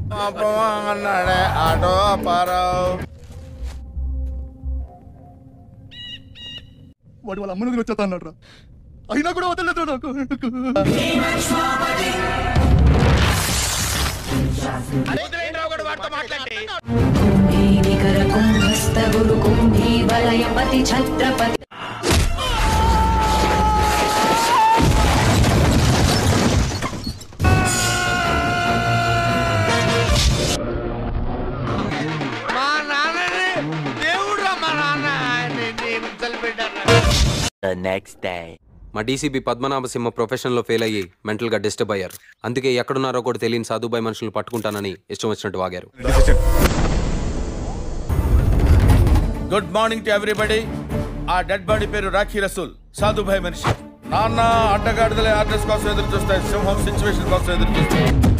అన్నాడే ఆటో అప్పారావు వాడు వాళ్ళ అమ్మని వచ్చేస్తా అన్నాడు రా అయినా కూడా వదలలేదు నాకు కుంభీనికర కుంభస్థ గురు కుంభీ వలయపతి ఛత్రపతి మా నాన్నని దేవుడు రా మా నాన్న ఆయన్ని హింసలు పెట్టారు The next day. మా డీసీపీ పద్మనాభసింహ ప్రొఫెషన్లో ఫెయిల్ అయ్యి మెంటల్గా డిస్టర్బ్ అయ్యారు అందుకే ఎక్కడున్నారో కూడా తెలియని సాధుబాయి మనుషులను పట్టుకుంటానని ఇష్టం వచ్చినట్టు వాగారు గుడ్ మార్నింగ్ టు ఎవ్రీబడి ఆ డెడ్ బాడీ పేరు రాఖీ రసూల్ సాధుభాయ్ మనిషి నాన్న అడ్డగాడిదలే ఆర్డర్స్ కోసం ఎదురు చూస్తాయి సింహం సిచ్యువేషన్ కోసం ఎదురు చూస్తాయి